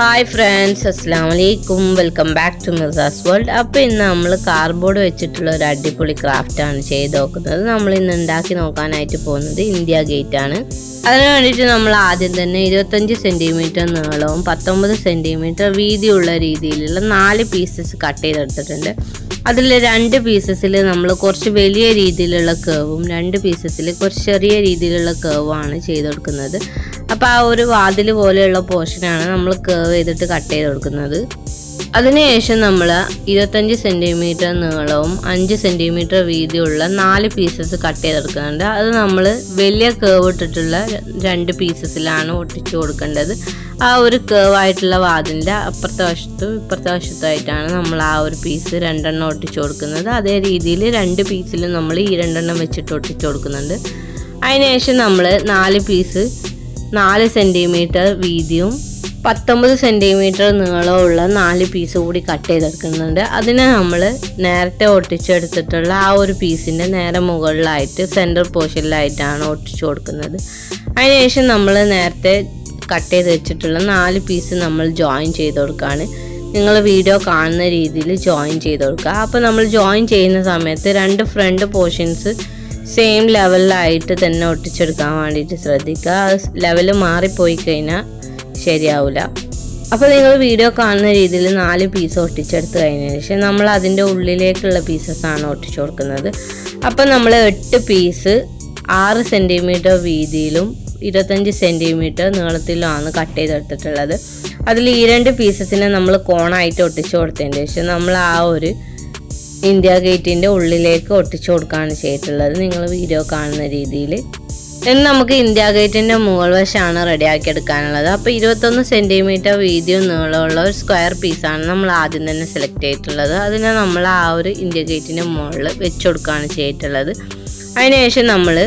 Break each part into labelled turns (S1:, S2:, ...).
S1: hi friends അസ്സാം വലൈക്കും welcome back to Mirza's world അപ്പോൾ ഇന്ന് നമ്മൾ കാർഡ്ബോർഡ് വെച്ചിട്ടുള്ള ഒരു അടിപൊളി ക്രാഫ്റ്റാണ് ചെയ്ത് നോക്കുന്നത് നമ്മൾ ഇന്ന് ഉണ്ടാക്കി നോക്കാനായിട്ട് പോകുന്നത് ഇന്ത്യ ഗേറ്റ് ആണ് അതിന് വേണ്ടിയിട്ട് നമ്മൾ ആദ്യം തന്നെ ഇരുപത്തഞ്ച് സെൻറ്റിമീറ്റർ നീളവും പത്തൊമ്പത് സെൻറ്റിമീറ്റർ വീതിയുള്ള രീതിയിലുള്ള നാല് പീസസ് കട്ട് ചെയ്തെടുത്തിട്ടുണ്ട് അതിൽ രണ്ട് പീസസിൽ നമ്മൾ കുറച്ച് വലിയ രീതിയിലുള്ള കേവും രണ്ട് പീസസിൽ കുറച്ച് ചെറിയ രീതിയിലുള്ള കേവാണ് ചെയ്ത് കൊടുക്കുന്നത് അപ്പോൾ ആ ഒരു വാതിൽ പോലെയുള്ള പോർഷനാണ് നമ്മൾ കേവ് ചെയ്തിട്ട് കട്ട് ചെയ്ത് കൊടുക്കുന്നത് അതിനുശേഷം നമ്മൾ ഇരുപത്തഞ്ച് സെൻറ്റിമീറ്റർ നീളവും അഞ്ച് സെൻറ്റിമീറ്റർ വീതിയുള്ള നാല് പീസസ് കട്ട് ചെയ്തെടുക്കുന്നുണ്ട് അത് നമ്മൾ വലിയ കേവ് ഇട്ടിട്ടുള്ള രണ്ട് പീസസിലാണ് ഒട്ടിച്ചു കൊടുക്കേണ്ടത് ആ ഒരു കേവ് ആയിട്ടുള്ള വാതിലിൻ്റെ അപ്പുറത്തെ വശത്തും ഇപ്പുറത്തെ വശത്തുമായിട്ടാണ് നമ്മൾ ആ ഒരു പീസ് രണ്ടെണ്ണം ഒട്ടിച്ചു കൊടുക്കുന്നത് അതേ രീതിയിൽ രണ്ട് പീസിലും നമ്മൾ ഈ രണ്ടെണ്ണം വെച്ചിട്ട് ഒട്ടിച്ചു കൊടുക്കുന്നുണ്ട് അതിനുശേഷം നമ്മൾ നാല് പീസ് നാല് സെൻറ്റിമീറ്റർ വീതിയും പത്തൊമ്പത് സെൻറ്റിമീറ്റർ നീളമുള്ള നാല് പീസ് കൂടി കട്ട് ചെയ്തെടുക്കുന്നുണ്ട് അതിനെ നമ്മൾ നേരത്തെ ഒട്ടിച്ചെടുത്തിട്ടുള്ള ആ ഒരു പീസിൻ്റെ നേരെ മുകളിലായിട്ട് സെൻറ്റർ പോർഷനിലായിട്ടാണ് ഒട്ടിച്ചു കൊടുക്കുന്നത് അതിനുശേഷം നമ്മൾ നേരത്തെ കട്ട് ചെയ്ത് വെച്ചിട്ടുള്ള നാല് പീസ് നമ്മൾ ജോയിൻ ചെയ്ത് കൊടുക്കുകയാണ് നിങ്ങൾ വീഡിയോ കാണുന്ന രീതിയിൽ ജോയിൻ ചെയ്ത് കൊടുക്കുക അപ്പോൾ നമ്മൾ ജോയിൻ ചെയ്യുന്ന സമയത്ത് രണ്ട് ഫ്രണ്ട് പോർഷൻസ് സെയിം ലെവലിലായിട്ട് തന്നെ ഒട്ടിച്ചെടുക്കാൻ വേണ്ടിയിട്ട് ശ്രദ്ധിക്കുക ലെവൽ മാറിപ്പോയി കഴിഞ്ഞാൽ ശരിയാവില്ല അപ്പോൾ നിങ്ങൾ വീഡിയോ കാണുന്ന രീതിയിൽ നാല് പീസ് ഒട്ടിച്ചെടുത്ത് കഴിഞ്ഞതിന് ശേഷം നമ്മൾ അതിൻ്റെ ഉള്ളിലേക്കുള്ള പീസസാണ് ഒട്ടിച്ചു കൊടുക്കുന്നത് അപ്പോൾ നമ്മൾ എട്ട് പീസ് ആറ് സെൻറ്റിമീറ്റർ വീതിയിലും ഇരുപത്തഞ്ച് സെൻറ്റിമീറ്റർ നീളത്തിലുമാണ് കട്ട് ചെയ്തെടുത്തിട്ടുള്ളത് അതിൽ ഈ രണ്ട് പീസസിനെ നമ്മൾ കോണായിട്ട് ഒട്ടിച്ചു കൊടുത്തതിന് ശേഷം നമ്മൾ ആ ഒരു ഇന്ത്യ ഗേറ്റിൻ്റെ ഉള്ളിലേക്ക് ഒട്ടിച്ചു കൊടുക്കുകയാണ് ചെയ്തിട്ടുള്ളത് നിങ്ങൾ വീഡിയോ കാണുന്ന രീതിയിൽ ഇനി നമുക്ക് ഇന്ത്യ ഗേറ്റിൻ്റെ മുകൾ വശമാണ് റെഡിയാക്കി എടുക്കാനുള്ളത് അപ്പോൾ ഇരുപത്തൊന്ന് സെൻറ്റിമീറ്റർ വീതിയും നീളമുള്ള ഒരു സ്ക്വയർ പീസാണ് നമ്മൾ ആദ്യം തന്നെ സെലക്ട് ചെയ്തിട്ടുള്ളത് അതിനെ നമ്മൾ ആ ഒരു ഇന്ത്യ ഗേറ്റിൻ്റെ മുകളിൽ വെച്ച് കൊടുക്കുകയാണ് ചെയ്തിട്ടുള്ളത് അതിനുശേഷം നമ്മൾ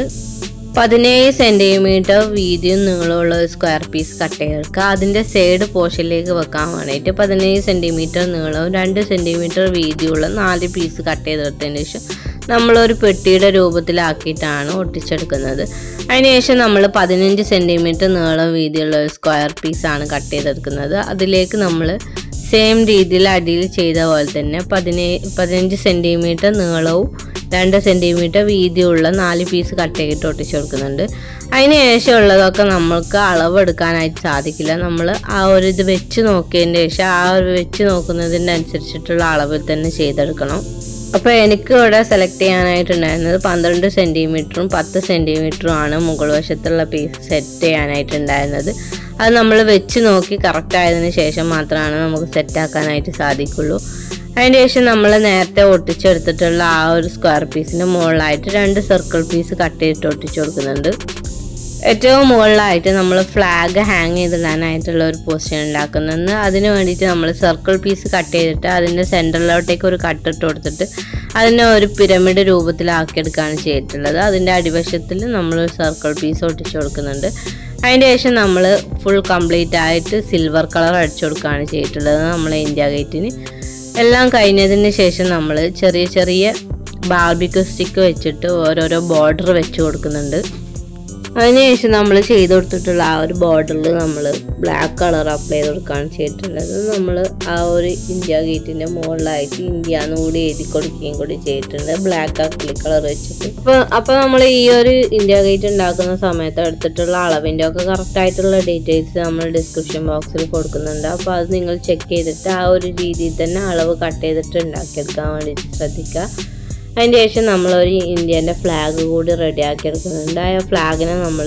S1: പതിനേഴ് സെൻറ്റിമീറ്റർ വീതിയും നീളമുള്ള ഒരു സ്ക്വയർ പീസ് കട്ട് ചെയ്തെടുക്കുക അതിൻ്റെ സൈഡ് പോർഷനിലേക്ക് വെക്കാൻ വേണ്ടിയിട്ട് പതിനേഴ് സെൻറ്റിമീറ്റർ നീളവും രണ്ട് സെൻറ്റിമീറ്റർ വീതിയുള്ള നാല് പീസ് കട്ട് ചെയ്തെടുത്തതിന് ശേഷം നമ്മളൊരു പെട്ടിയുടെ രൂപത്തിലാക്കിയിട്ടാണ് ഒട്ടിച്ചെടുക്കുന്നത് അതിനുശേഷം നമ്മൾ പതിനഞ്ച് സെൻറ്റിമീറ്റർ നീളം വീതിയുള്ള ഒരു സ്ക്വയർ പീസാണ് കട്ട് ചെയ്തെടുക്കുന്നത് അതിലേക്ക് നമ്മൾ സെയിം രീതിയിൽ അടിയിൽ ചെയ്ത പോലെ തന്നെ പതിനേഴ് പതിനഞ്ച് സെൻറ്റിമീറ്റർ നീളവും രണ്ട് സെൻറ്റിമീറ്റർ വീതിയുള്ള നാല് പീസ് കട്ട് ചെയ്തിട്ട് ഒട്ടിച്ചു കൊടുക്കുന്നുണ്ട് അതിന് ശേഷം ഉള്ളതൊക്കെ നമ്മൾക്ക് അളവെടുക്കാനായിട്ട് സാധിക്കില്ല നമ്മൾ ആ ഒരു ഇത് വെച്ച് നോക്കിയതിന് ശേഷം ആ ഒരു വെച്ച് നോക്കുന്നതിൻ്റെ അനുസരിച്ചിട്ടുള്ള അളവിൽ തന്നെ ചെയ്തെടുക്കണം അപ്പോൾ എനിക്ക് ഇവിടെ സെലക്ട് ചെയ്യാനായിട്ടുണ്ടായിരുന്നത് പന്ത്രണ്ട് സെൻറ്റിമീറ്ററും പത്ത് സെൻറ്റിമീറ്ററും ആണ് മുകൾ വശത്തുള്ള പീസ് സെറ്റ് ചെയ്യാനായിട്ടുണ്ടായിരുന്നത് അത് നമ്മൾ വെച്ച് നോക്കി കറക്റ്റ് ആയതിനു ശേഷം മാത്രമാണ് നമുക്ക് സെറ്റാക്കാനായിട്ട് സാധിക്കുള്ളൂ അതിന് ശേഷം നമ്മൾ നേരത്തെ ഒട്ടിച്ചെടുത്തിട്ടുള്ള ആ ഒരു സ്ക്വയർ പീസിന് മുകളിലായിട്ട് രണ്ട് സർക്കിൾ പീസ് കട്ട് ചെയ്തിട്ട് ഒട്ടിച്ചു കൊടുക്കുന്നുണ്ട് ഏറ്റവും മുകളിലായിട്ട് നമ്മൾ ഫ്ലാഗ് ഹാങ് ചെയ്തിടാനായിട്ടുള്ള ഒരു പൊസിഷൻ ഉണ്ടാക്കുന്നുണ്ട് അതിന് വേണ്ടിയിട്ട് നമ്മൾ സർക്കിൾ പീസ് കട്ട് ചെയ്തിട്ട് അതിൻ്റെ സെൻറ്ററിലോട്ടേക്ക് ഒരു കട്ട് ഇട്ട് കൊടുത്തിട്ട് അതിനെ ഒരു പിരമിഡ് രൂപത്തിലാക്കിയെടുക്കുകയാണ് ചെയ്തിട്ടുള്ളത് അതിൻ്റെ അടിവശത്തിൽ നമ്മൾ ഒരു സർക്കിൾ പീസ് ഒട്ടിച്ചു കൊടുക്കുന്നുണ്ട് അതിന് ശേഷം നമ്മൾ ഫുൾ കംപ്ലീറ്റ് ആയിട്ട് സിൽവർ കളർ അടിച്ചു കൊടുക്കുകയാണ് ചെയ്തിട്ടുള്ളത് നമ്മളെ ഇന്ത്യ ഗേറ്റിന് എല്ലാം കഴിഞ്ഞതിന് ശേഷം നമ്മൾ ചെറിയ ചെറിയ ബാർബിക്യൂ സ്റ്റിക്ക് വെച്ചിട്ട് ഓരോരോ ബോർഡർ വെച്ച് കൊടുക്കുന്നുണ്ട് അതിനുശേഷം നമ്മൾ ചെയ്ത് കൊടുത്തിട്ടുള്ള ആ ഒരു ബോർഡറിൽ നമ്മൾ ബ്ലാക്ക് കളർ അപ്ലൈ ചെയ്ത് കൊടുക്കുകയാണ് ചെയ്തിട്ടുള്ളത് നമ്മൾ ആ ഒരു ഇന്ത്യ ഗേറ്റിൻ്റെ മുകളിലായിട്ട് ഇന്ത്യ എന്ന് കൂടി എഴുതി കൊടുക്കുകയും കൂടി ചെയ്തിട്ടുണ്ട് ബ്ലാക്ക് അക്ലിക് കളർ വെച്ചിട്ട് അപ്പോൾ അപ്പോൾ നമ്മൾ ഈ ഒരു ഇന്ത്യ ഗേറ്റ് ഉണ്ടാക്കുന്ന സമയത്ത് എടുത്തിട്ടുള്ള അളവിൻ്റെ ഒക്കെ കറക്റ്റ് ആയിട്ടുള്ള ഡീറ്റെയിൽസ് നമ്മൾ ഡിസ്ക്രിപ്ഷൻ ബോക്സിൽ കൊടുക്കുന്നുണ്ട് അപ്പോൾ അത് നിങ്ങൾ ചെക്ക് ചെയ്തിട്ട് ആ ഒരു രീതിയിൽ തന്നെ അളവ് കട്ട് ചെയ്തിട്ട് ഉണ്ടാക്കിയെടുക്കാൻ വേണ്ടിയിട്ട് ശ്രദ്ധിക്കുക അതിന് ശേഷം നമ്മളൊരു ഇന്ത്യൻ്റെ ഫ്ലാഗ് കൂടി റെഡിയാക്കി എടുക്കുന്നുണ്ട് ആ ഫ്ലാഗിനെ നമ്മൾ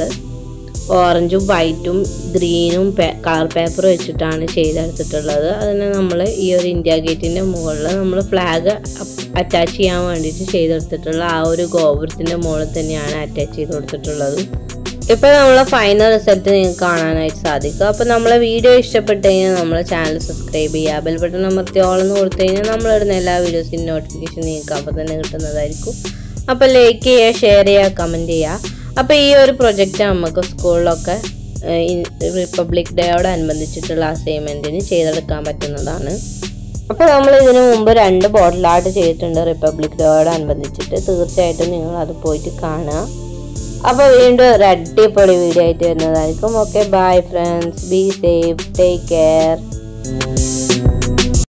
S1: ഓറഞ്ചും വൈറ്റും ഗ്രീനും കളർ പേപ്പർ വെച്ചിട്ടാണ് ചെയ്തെടുത്തിട്ടുള്ളത് അതിനെ നമ്മൾ ഈ ഒരു ഇന്ത്യ ഗേറ്റിൻ്റെ മുകളിൽ നമ്മൾ ഫ്ലാഗ് അറ്റാച്ച് ചെയ്യാൻ വേണ്ടിയിട്ട് ചെയ്തെടുത്തിട്ടുള്ള ആ ഒരു ഗോപുരത്തിൻ്റെ മുകളിൽ തന്നെയാണ് അറ്റാച്ച് ചെയ്ത് കൊടുത്തിട്ടുള്ളത് ഇപ്പോൾ നമ്മളെ ഫൈനൽ റിസൾട്ട് നിങ്ങൾക്ക് കാണാനായിട്ട് സാധിക്കും അപ്പോൾ നമ്മളെ വീഡിയോ ഇഷ്ടപ്പെട്ട് കഴിഞ്ഞാൽ നമ്മളെ ചാനൽ സബ്സ്ക്രൈബ് ചെയ്യുക ബെൽ ബട്ടൺ അമർത്തി ഓളെന്ന് കൊടുത്തു കഴിഞ്ഞാൽ നമ്മളിടുന്ന എല്ലാ വീഡിയോസിൻ്റെ നോട്ടിഫിക്കേഷൻ നിങ്ങൾക്ക് അപ്പോൾ തന്നെ കിട്ടുന്നതായിരിക്കും അപ്പോൾ ലൈക്ക് ചെയ്യുക ഷെയർ ചെയ്യുക കമൻറ്റ് ചെയ്യുക അപ്പോൾ ഈ ഒരു പ്രൊജക്റ്റ് നമുക്ക് സ്കൂളിലൊക്കെ റിപ്പബ്ലിക് ഡേയോടനുബന്ധിച്ചിട്ടുള്ള അസൈൻമെൻറ്റിന് ചെയ്തെടുക്കാൻ പറ്റുന്നതാണ് അപ്പോൾ നമ്മൾ ഇതിനു മുമ്പ് രണ്ട് ബോട്ടിൽ ആർട്ട് ചെയ്തിട്ടുണ്ട് റിപ്പബ്ലിക് ഡേയോടനുബന്ധിച്ചിട്ട് തീർച്ചയായിട്ടും നിങ്ങൾ അത് പോയിട്ട് കാണുക അപ്പോൾ വീണ്ടും ഒരു അടിപൊളി വീഡിയോ ആയിട്ട് വരുന്നതായിരിക്കും okay bye friends be safe take care guys